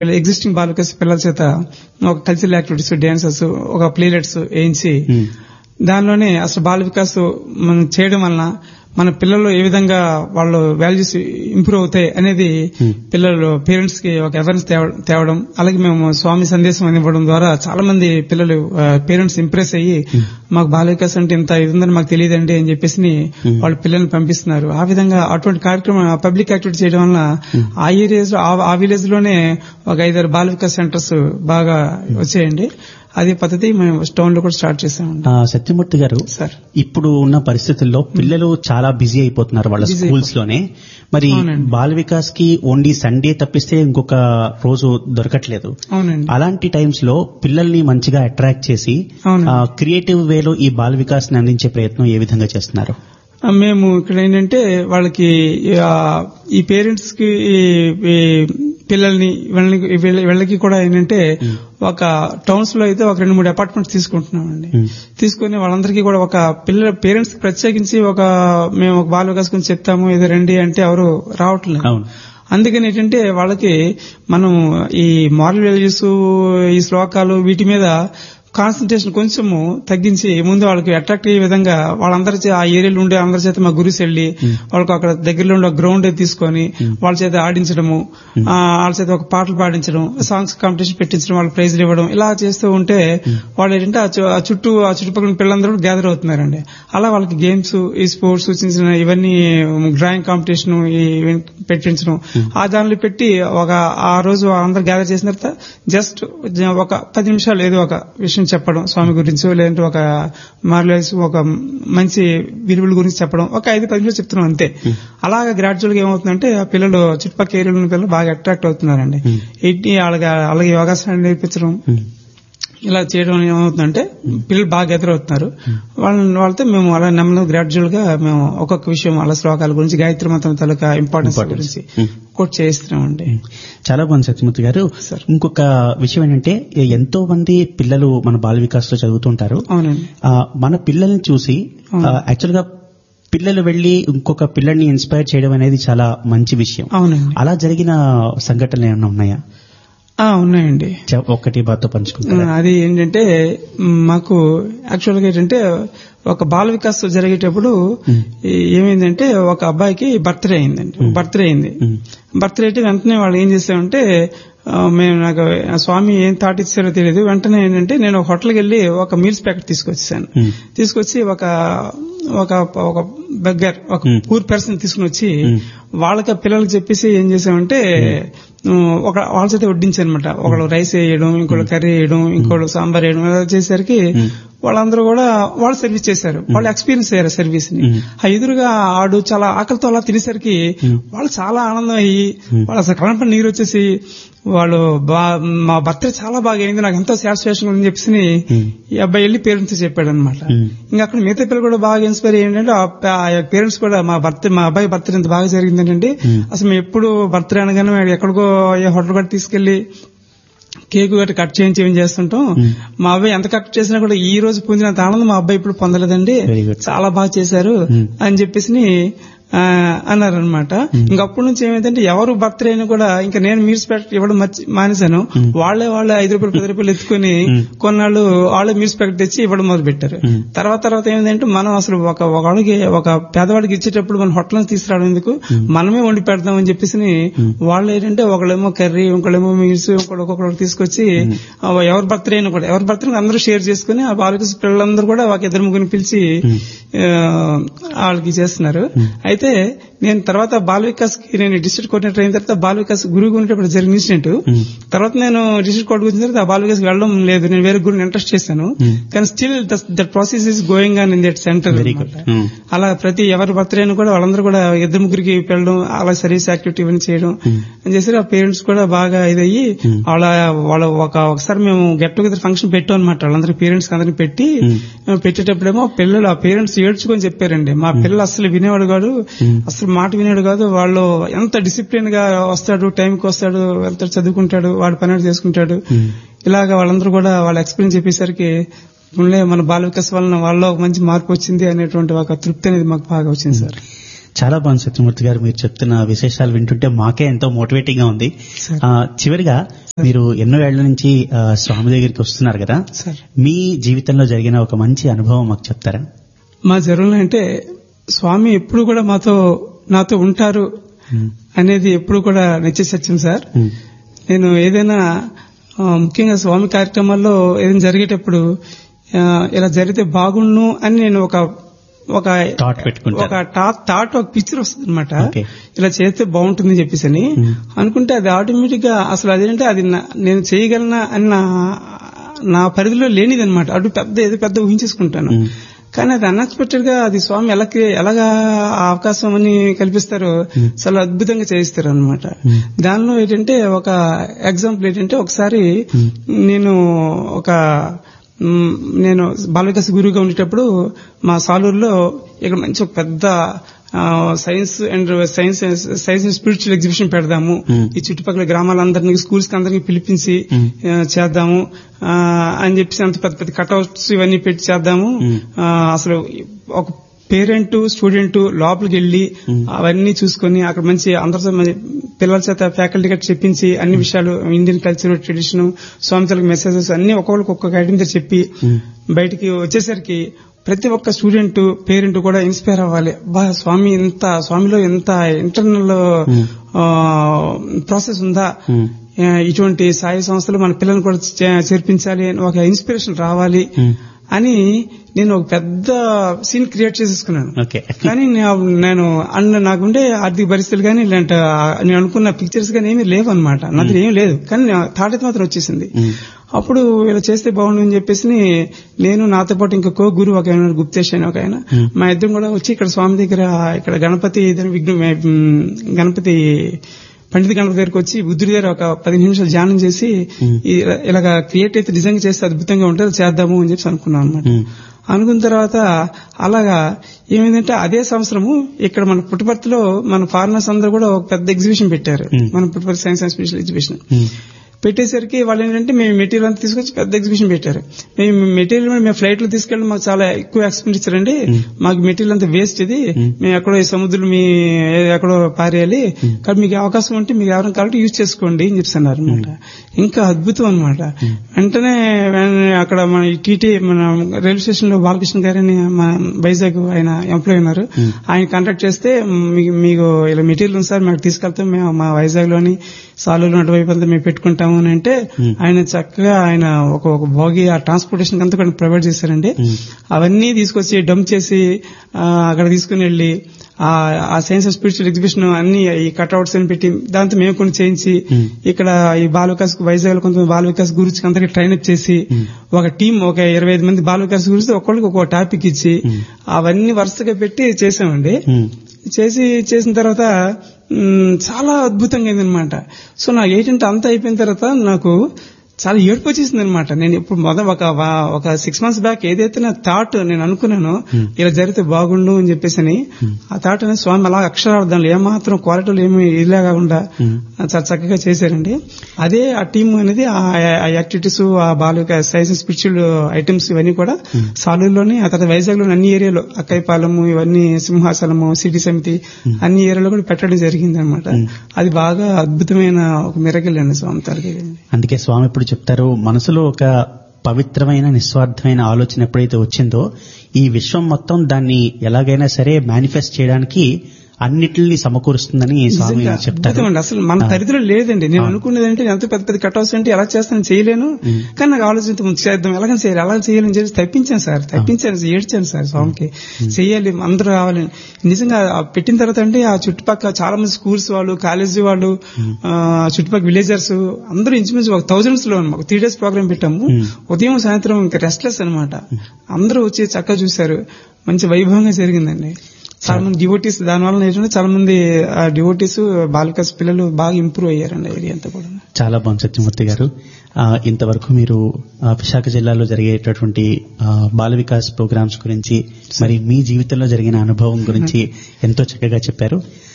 Existing బాల వికాస్ పిల్లల చేత ఒక కల్చరల్ యాక్టివిటీస్ డాన్సెస్ ఒక ప్లేలెట్స్ వేయించి ఉమ్. దానిలోనే అసలు బాల వికాస్ మనం చేయడం వలన మన పిల్లలు ఏ విధంగా వాళ్ళు వాల్యూస్ ఇంప్రూవ్ అవుతాయి అనేది పిల్లలు పేరెంట్స్ కి ఒక అవేర్నెస్ తేవడం అలాగే మేము స్వామి సందేశం అని ఇవ్వడం ద్వారా చాలా మంది పిల్లలు పేరెంట్స్ ఇంప్రెస్ అయ్యి మాకు బాల వికాస్ అంటే ఇంత ఇది ఉందని మాకు తెలియదండి అని చెప్పేసి వాళ్ళ పిల్లల్ని పంపిస్తున్నారు ఆ విధంగా అటువంటి కార్యక్రమం పబ్లిక్ యాక్టివిటీ చేయడం వలన ఆ ఏరియాస్ ఆ విలేజ్ లోనే ఒక ఐదారు బాల వికాస్ సెంటర్స్ బాగా వచ్చాయండి అదే పద్ధతి మేము టౌన్ లో కూడా స్టార్ట్ చేసామండి ఆ, సత్యమూర్తి గారు సార్ ఇప్పుడు ఉన్న పరిస్థితుల్లో పిల్లలు చాలా బిజీ అయిపోతున్నారు వాళ్ళ Busy స్కూల్స్ లోనే మరి అవునండి. బాల వికాస్ కి ఓన్లీ సండే తప్పిస్తే ఇంకొక రోజు దొరకట్లేదు అవునండి అలాంటి టైమ్స్ లో పిల్లల్ని మంచిగా అట్రాక్ట్ చేసి అవునండి. క్రియేటివ్ వేలో ఈ బాల వికాస్ ని అందించే ప్రయత్నం ఏ విధంగా చేస్తున్నారు ఆ, మేము ఇక్కడ ఏంటంటే వాళ్ళకి ఆ, ఈ పేరెంట్స్ కి ఈ ఈ పిల్లల్ని వీళ్ళని వీళ్ళ- వీళ్ళకి కూడా ఏంటంటే ఒక టౌన్స్ లో అయితే ఒక రెండు మూడు అపార్ట్మెంట్స్ తీసుకుంటున్నామండి Hmm. తీసుకుని వాళ్ళందరికీ కూడా ఒక పిల్లల పేరెంట్స్ ప్రత్యేకించి ఒక మేము ఒక బాల వికాస్ గురించి చెప్తాము ఇది రండి అంటే ఎవరు రావట్లేదు అవును అందుకని ఏంటంటే వాళ్ళకి మనం ఈ మారల్ వాల్యూస్ ఈ శ్లోకాలు వీటి మీద కాన్సన్ట్రేషన్ కొంచెము తగ్గించి ముందు వాళ్ళకి అట్రాక్ట్ అయ్యే విధంగా వాళ్ళందరి చే- ఆ ఏరియాలో ఉండే అందరి చేత మా గురుస్ వెళ్ళి వాళ్ళకి అక్కడ దగ్గరలో ఉండే గ్రౌండ్ తీసుకొని వాళ్ళ చేత ఆడించడము ఆ, వాళ్ళ చేత ఒక పాటలు పాడించడం సాంగ్స్ కాంపిటీషన్ పెట్టించడం వాళ్ళకి ప్రైజ్లు ఇవ్వడం ఇలా చేస్తూ ఉంటే వాళ్ళు ఏంటంటే ఆ చు- ఆ చుట్టూ ఆ చుట్టుపక్కల పిల్లలందరూ గ్యాదర్ అవుతున్నారండి అలా వాళ్ళకి గేమ్స్ ఈ స్పోర్ట్స్ చిన్న చిన్న ఇవన్నీ డ్రాయింగ్ కాంపిటీషన్ పెట్టించడం ఆ దానిలో పెట్టి ఒక ఆ రోజు అందరు గ్యాదర్ చేసిన తర్వాత జస్ట్ ఒక పది నిమిషాలు ఏదో ఒక విషయం చెప్పడం స్వామి గురించి లేదంటే ఒక మార్లైస్ ఒక మంచి విలువల గురించి చెప్పడం ఒక ఐదు పది నిమిషాలు చెప్తున్నాం అంతే అలాగా గ్రాడ్యువల్ గా ఏమవుతుందంటే ఆ పిల్లలు చుట్టుపక్కల ఏరియాలో ఉన్న పిల్లలు బాగా అట్రాక్ట్ అవుతున్నారండి ఇట్టి అలాగే అలాగే యోగాసనాలు నేర్పించడం ఇలా చేయడం వల్ల ఏమవుతుందంటే పిల్లలు బాగా ఎదురవుతున్నారు వాళ్ళని వాళ్ళతో మేము అలా నెమ్మది గ్రాడ్యువల్ గా మేము ఒక్కొక్క విషయం అలా శ్లోకాల గురించి గాయత్రి మంత్రం తాలూకా ఇంపార్టెన్స్ Importance. గురించి Hmm. కూడా చేస్తున్నామండి చాలా బాగుంది సత్యమూర్తి గారు సార్. ఇంకొక విషయం ఏంటంటే ఎంతో మంది పిల్లలు మన బాల వికాస్ లో చదువుతుంటారు అవునండి ఆ, మన పిల్లల్ని చూసి యాక్చువల్ గా పిల్లలు వెళ్లి ఇంకొక పిల్లల్ని ఇన్స్పైర్ చేయడం అనేది చాలా మంచి విషయం అవునండి అలా జరిగిన సంఘటనలు ఏమైనా ఉన్నాయా ఆ, ఉన్నాయండి చె- ఒక్కటి బాతో పంచుకుంటారా అది ఏంటంటే మ్, మాకు యాక్చువల్ గా ఏంటంటే ఒక బాల వికాస్ జరిగేటప్పుడు ఈ- ఏమైందంటే ఒక అబ్బాయికి బర్త్డే అయిందండి బర్త్డే అయింది మ్. బర్త్డే అయితే వెంటనే వాళ్ళు ఏం చేసామంటే ఆ, మేము నాకు ఆ స్వామి ఏం థాట్ ఇచ్చారో తెలియదు వెంటనే ఏంటంటే నేను ఒక హోటల్కి వెళ్ళి ఒక మీల్స్ ప్యాకెట్ తీసుకొచ్చాను మ్. తీసుకొచ్చి ఒక ఒక ఒక బెగ్గర్ ఒక మ్. పూర్ పర్సన్ తీసుకుని వచ్చి మ్. వాళ్ళకి ఆ పిల్లలకి చెప్పేసి ఏం చేసామంటే ఉమ్, ఒక వాళ్ళ చేత వడ్డించనమాట ఒకళ్ళు రైస్ వేయడం ఇంకోళ్ళు కర్రీ వేయడం ఇంకోళ్ళు సాంబార్ వేయడం ఇలా చేసరికి వాళ్ళందరూ కూడా వాళ్ళు సర్వీస్ చేశారు వాళ్ళు ఎక్స్పీరియన్స్ అయ్యారు సర్వీస్ ని మ్. ఆ ఎదురుగా ఆడు చాలా ఆకలితో అలా తినేసరికి వాళ్ళు చాలా ఆనందం అయ్యి వాళ్ళు అసలు కళ్ళంపై నీరు వచ్చేసి వాళ్ళు బా- మా బర్త్డే చాలా బాగా అయింది నాకు ఎంతో సాటిస్ఫాక్షన్ ఉందని చెప్పేసి ఈ అబ్బాయి వెళ్ళి పేరెంట్స్ చెప్పాడు అనమాట మ్. ఇంకా అక్కడ మిగతా పిల్లలు కూడా బాగా ఇన్స్పైర్ ఏంటంటే ఆ పేరెంట్స్ కూడా మా బర్త్ మా అబ్బాయి బర్త్డే ఇంత బాగా జరిగింది ఏంటంటే అసలు మేము ఎప్పుడు బర్త్డే అనగానే వాడు ఎక్కడికో ఏ హోటల్ కూడా తీసుకెళ్లి కేక్ గట్రా కట్ చేయించి ఏం చేస్తుంటాం మా అబ్బాయి ఎంత కట్ చేసినా కూడా ఈ రోజు పొందినంత ఆనందం మా అబ్బాయి ఇప్పుడు పొందలేదండి Very good. చాలా బాగా చేశారు Hmm. అని చెప్పేసి అన్నారు అనమాట ఇంకప్పటి నుంచి ఏమైందంటే ఎవరు బర్త్డే అయినా కూడా ఇంకా నేను మీల్స్ ప్యాకెట్ ఇవ్వడం మర్చి- మానేశాను వాళ్ళే వాళ్ళే ఐదు రూపాయలు పది రూపాయలు ఎత్తుకుని కొన్నాళ్ళు వాళ్ళే మీల్స్ ప్యాకెట్ తెచ్చి ఇవ్వడం మొదలు పెట్టారు తర్వాత తర్వాత ఏమైందంటే మనం అసలు ఒక ఒకడికి ఒక పేదవాడికి ఇచ్చేటప్పుడు మనం హోటల్ నుంచి తీసుకురావడం ఎందుకు మనమే వండి పెడదాం అని చెప్పేసి వాళ్ళు ఏంటంటే ఒకళ్ళేమో కర్రీ ఇంకోళ్ళేమో మీల్స్ ఇంకోటి ఒక్కొక్కటి తీసుకొచ్చి ఆ, ఎవరి బర్త్డే అయినా కూడా ఎవరి బర్త్డే అందరూ షేర్ చేసుకుని ఆ బాలిక పిల్లలందరూ కూడా ఒక ఇద్దరు ముగ్గురిని పిలిచి ఆ, వాళ్ళకి చేస్తున్నారు అయితే నేను తర్వాత బాల వికాస్ కి నేను డిస్ట్రిక్ట్ కోఆర్డినేటర్ అయిన తర్వాత బాల వికాస్ గురువు ఉండేటప్పుడు జరిగిన ఇన్సిడెంట్ తర్వాత నేను డిస్ట్రిక్ట్ కోర్టు వచ్చిన తర్వాత ఆ బాల వికాస్ వెళ్ళడం లేదు నేను వేరే గురుని ఇంట్రెస్ట్ చేశాను కానీ still that process is going on in that centre very good అలా ప్రతి ఎవరి బర్త్డే కూడా వాళ్ళందరూ కూడా ఇద్దరు ముగ్గురికి వెళ్ళడం అలా సర్వీస్ యాక్టివిటీ ఇవన్నీ చేయడం అని చేసి ఆ పేరెంట్స్ కూడా బాగా ఇదయ్యి వాళ్ళ వాళ్ళ ఒక ఒకసారి మేము గెట్ టుగెదర్ ఫంక్షన్ పెట్టాం అనమాట వాళ్ళందరూ పేరెంట్స్ అందరిని పెట్టి పెట్టేటప్పుడేమో పిల్లలు ఆ పేరెంట్స్ ఏడ్చుకొని చెప్పారండి మా పిల్లలు అసలు వినేవాడు కాదు అసలు మాట వినేవాడు కాదు వాళ్ళు ఎంత డిసిప్లిన్ గా వస్తాడు టైంకి వస్తాడు వెళ్తాడు చదువుకుంటాడు వాడి పని వాడు చేసుకుంటాడు ఇలాగా వాళ్ళందరూ కూడా వాళ్ళ ఎక్స్పీరియన్స్ చెప్పేసరికి ముందే మన బాల వికాస్ వలన వాళ్ళలో ఒక మంచి మార్పు వచ్చింది అనేటువంటి ఒక తృప్తి అనేది మాకు బాగా వచ్చింది సార్ చాలా బాగుంది సత్యమూర్తి గారు మీరు చెప్తున్న విశేషాలు వింటుంటే మాకే ఎంతో మోటివేటింగ్ గా ఉంది సార్. ఆ, చివరిగా మీరు ఎన్నో ఏళ్ల నుంచి ఆ, స్వామి దగ్గరికి వస్తున్నారు కదా సార్ మీ జీవితంలో జరిగిన ఒక మంచి అనుభవం మాకు చెప్తారా మా జరువులో అంటే స్వామి ఎప్పుడు కూడా మాతో నాతో ఉంటారు ఉమ్, అనేది ఎప్పుడు కూడా నిత్య సత్యం సార్ ఉమ్, నేను ఏదైనా ఆ, ముఖ్యంగా స్వామి కార్యక్రమాల్లో ఏదైనా జరిగేటప్పుడు ఆ, ఇలా జరిగితే బాగుండు అని నేను ఒక ఒక థాట్ పెట్టుకుంటారు ఒక టాట్ థాట్ ఒక పిక్చర్ వస్తుంది అనమాట Okay. ఇలా చేస్తే బాగుంటుంది చెప్పేసి అని Hmm. అనుకుంటే అది ఆటోమేటిక్ గా అసలు అదేంటే అది నా- నేను చేయగలనా అని నా నా పరిధిలో లేనిది అనమాట అటు పెద్ద ఏదో పెద్ద ఊహించేసుకుంటాను Hmm. కానీ అది అన్ఎక్స్పెక్టెడ్ గా అది స్వామి ఎలా క్రియ- ఎలాగా ఆ అవకాశం అని కల్పిస్తారో చాలా అద్భుతంగా చేయిస్తారు అనమాట దానిలో ఏంటంటే ఒక ఎగ్జాంపుల్ ఏంటంటే ఒకసారి నేను ఒక మ్, నేను బాలవికాస్ గురువుగా ఉండేటప్పుడు మా సాలూరులో ఇక్కడ మంచి ఒక పెద్ద ఆ, science and science science and spiritual exhibition పెడదాము Hmm. ఈ చుట్టుపక్కల గ్రామాలందరినీ స్కూల్స్ కి అందరినీ పిలిపించి Hmm. ఆ, చేద్దాము ఆ, అని చెప్పేసి అంత పెద్ద పెద్ద కట్అవుట్స్ ఇవన్నీ పెట్టి చేద్దాము Hmm. ఆ, అసలు ఒక పేరెంట్ స్టూడెంట్ లోపలికి వెళ్లి అవన్నీ చూసుకొని అక్కడ మంచి అందరితో మంచి పిల్లల చేత ఫ్యాకల్టీ గట్రా చెప్పించి అన్ని విషయాలు ఇండియన్ కల్చర్ ట్రెడిషన్ స్వామితలకు మెసేజెస్ అన్ని ఒక్కొక్కరికి ఒక్కొక్క ఐటమ్ దగ్గర చెప్పి బయటికి వచ్చేసరికి ప్రతి ఒక్క స్టూడెంట్ పేరెంట్ కూడా ఇన్స్పైర్ అవ్వాలి బా స్వామి ఇంత స్వామిలో ఎంత ఇంటర్నల్ ప్రాసెస్ ఉందా ఉమ్, ఆ, ఇటువంటి సాయి సంస్థలు మన పిల్లల్ని కూడా చే- చేర్పించాలి అని ఒక ఇన్స్పిరేషన్ రావాలి ఉమ్, అని నేను ఒక పెద్ద సీన్ క్రియేట్ చేసేసుకున్నాను ఓకే కానీ నే- నేను అన్న నాకుండే ఆర్థిక పరిస్థితులు కానీ ఇలాంటి ఆ, నేను అనుకున్న పిక్చర్స్ కానీ ఏమీ లేవు అనమాట నాది ఏం లేదు కానీ నా థాట్ అయితే మాత్రం వచ్చేసింది ఉమ్, అప్పుడు ఇలా చేస్తే బాగుండు అని చెప్పేసి నేను నాతో పాటు ఇంకో గురువు ఒక ఆయన గుప్తేష్ అని ఒక ఆయన Hmm. మా ఇద్దరం కూడా వచ్చి ఇక్కడ స్వామి దగ్గర ఇక్కడ గణపతి దగ్గర విఘ్న ఉమ్, గణపతి పండిత గణపతి దగ్గరకు వచ్చి బుద్ధుడి దగ్గర ఒక పది నిమిషాలు ధ్యానం చేసి Hmm. ఈ- ఇలాగ క్రియేట్ అయితే నిజంగా చేస్తే అద్భుతంగా ఉంటుంది చేద్దాము అని చెప్పి అనుకున్నాం అనమాట ఉమ్, అనుకున్న తర్వాత అలాగా ఏమైందంటే అదే సంవత్సరము ఇక్కడ మన పుట్టపర్తిలో మన ఫారినర్స్ అందరూ కూడా ఒక పెద్ద ఎగ్జిబిషన్ పెట్టారు Hmm. మన Puttaparthi science and special exhibition ఉమ్, పెట్టేసరికి వాళ్ళు ఏంటంటే మేము మెటీరియల్ అంతా తీసుకొచ్చి పెద్ద ఎగ్జిబిషన్ పెట్టారు మేము మెటీరియల్ కూడా మేము ఫ్లైట్ లో తీసుకెళ్ళి మాకు చాలా ఎక్కువ ఎక్స్పెండిచర్ అండి మాకు మెటీరియల్ అంతా వేస్ట్ ఇది మేము ఎక్కడో ఈ సముద్రం మీ ఎక్కడో పారేయాలి కానీ మీకు అవకాశం ఉంటే మీకు ఎవరైనా కాబట్టి యూజ్ చేసుకోండి అని చెప్తున్నారు అనమాట ఇంకా అద్భుతం అనమాట వెంటనే వెన్- అక్కడ మన టీటీ మన రైల్వే స్టేషన్ లో బాలకృష్ణ గారని మన వైజాగ్ ఆయన ఎంప్లాయ్ ఉన్నారు ఆయన కాంటాక్ట్ చేస్తే మీ- మీకు ఇలా మెటీరియల్ ఉంది సార్ మాకు తీసుకెళ్తాం మేము మా వైజాగ్ లోని సాలూరు అటువైపు అంతా మేము పెట్టుకుంటాము అని అంటే ఆయన చక్కగా ఆయన ఒక ఒక భోగి ఆ ట్రాన్స్పోర్టేషన్ అంతా కూడా ప్రొవైడ్ చేశారండి అవన్నీ తీసుకొచ్చి డంప్ చేసి ఆ, అక్కడ తీసుకుని వెళ్ళి ఆ ఆ సైన్స్ అండ్ స్పిరిచువల్ ఎగ్జిబిషన్ అన్ని ఈ కట్అవుట్స్ అని పెట్టి దాంతో మేము కొన్ని చేయించి ఇక్కడ ఈ బాల వికాస్ వైజాగ్ లో కొంత బాల వికాస్ గురించి అందరికి ట్రైన్ అప్ చేసి ఒక టీం ఒక ఇరవై ఐదు మంది బాల వికాస్ గురించి ఒక్కొక్కరికి ఒక టాపిక్ ఇచ్చి అవన్నీ వరుసగా పెట్టి చేసామండి ఉమ్, చేసి చేసిన తర్వాత మ్, చాలా అద్భుతంగా అయిందనమాట సో నాకు ఏంటంటే అంతా అయిపోయిన తర్వాత నాకు చాలా ఏడుపు వచ్చేసింది అనమాట నేను ఇప్పుడు మొదట ఒక వా- ఒక సిక్స్ మంత్స్ బ్యాక్ ఏదైతే నా థాట్ నేను అనుకున్నానో ఇలా జరిగితే బాగుండు అని చెప్పేసి అని ఆ థాట్ అనేది స్వామి అలా అక్షరార్థంలో ఏమాత్రం క్వాలిటీలు ఏమి ఇలా కాకుండా చాలా చక్కగా చేశారండి అదే ఆ టీం అనేది ఆ ఆ యాక్టివిటీస్ ఆ బాలిక సైన్స్ స్పిరిచువల్ ఐటమ్స్ ఇవన్నీ కూడా సాలూరులోని ఆ తర్వాత వైజాగ్ లోని అన్ని ఏరియాలో అక్కైపాలెము ఇవన్నీ సింహాచలము సిటీ సమితి అన్ని ఏరియాలో కూడా పెట్టడం జరిగింది అనమాట అది బాగా అద్భుతమైన ఒక మిరకల్ అండి స్వామి తరగతి అందుకే స్వామి ఇప్పుడు చెప్తారు మనసులో ఒక పవిత్రమైన నిస్వార్థమైన ఆలోచన ఎప్పుడైతే వచ్చిందో ఈ విశ్వం మొత్తం దాన్ని ఎలాగైనా సరే మేనిఫెస్ట్ చేయడానికి అన్నిటిని సమకూరుస్తుందని స్వామి నిజంగా చెప్తారు అద్భుతమండి అసలు మన పరిధిలో లేదండి నేను అనుకునేది అంటే ఎంత పెద్ద పెద్ద కట్ అంటే ఎలా చేస్తాను చేయలేను కానీ నాకు ఆలోచన ముందు చేద్దాం ఎలాగని చేయాలి ఎలా చేయాలని చెప్పి తప్పించాను సార్ తప్పించాను ఏడ్చాను సార్ స్వామికి చేయాలి అందరూ రావాలని నిజంగా ఆ పెట్టిన తర్వాత అంటే ఆ చుట్టుపక్కల చాలా మంది స్కూల్స్ వాళ్ళు కాలేజీ వాళ్ళు ఆ, చుట్టుపక్కల విలేజర్స్ అందరూ ఇంచుమించు ఒక థౌజండ్స్ లో ఒక త్రీ డేస్ ప్రోగ్రామ్ పెట్టాము ఉదయం సాయంత్రం ఇంకా రెస్ట్లెస్ అనమాట అందరూ వచ్చి చక్కగా చూశారు మంచి వైభవంగా జరిగిందండి చాలా మంది డివోటీస్ దానివల్ల ఏంటంటే చాలా మంది డివోటీస్ బాలికస్ పిల్లలు బాగా ఇంప్రూవ్ అయ్యారండి ఏరియా అంతా కూడా చాలా బాగుంది సత్యమూర్తి గారు ఆ, ఇంతవరకు మీరు ఆ, విశాఖ జిల్లాలో జరిగేటటువంటి ఆ, బాల వికాస్ ప్రోగ్రామ్స్ గురించి మరి మీ జీవితంలో జరిగిన అనుభవం గురించి ఎంతో చక్కగా చెప్పారు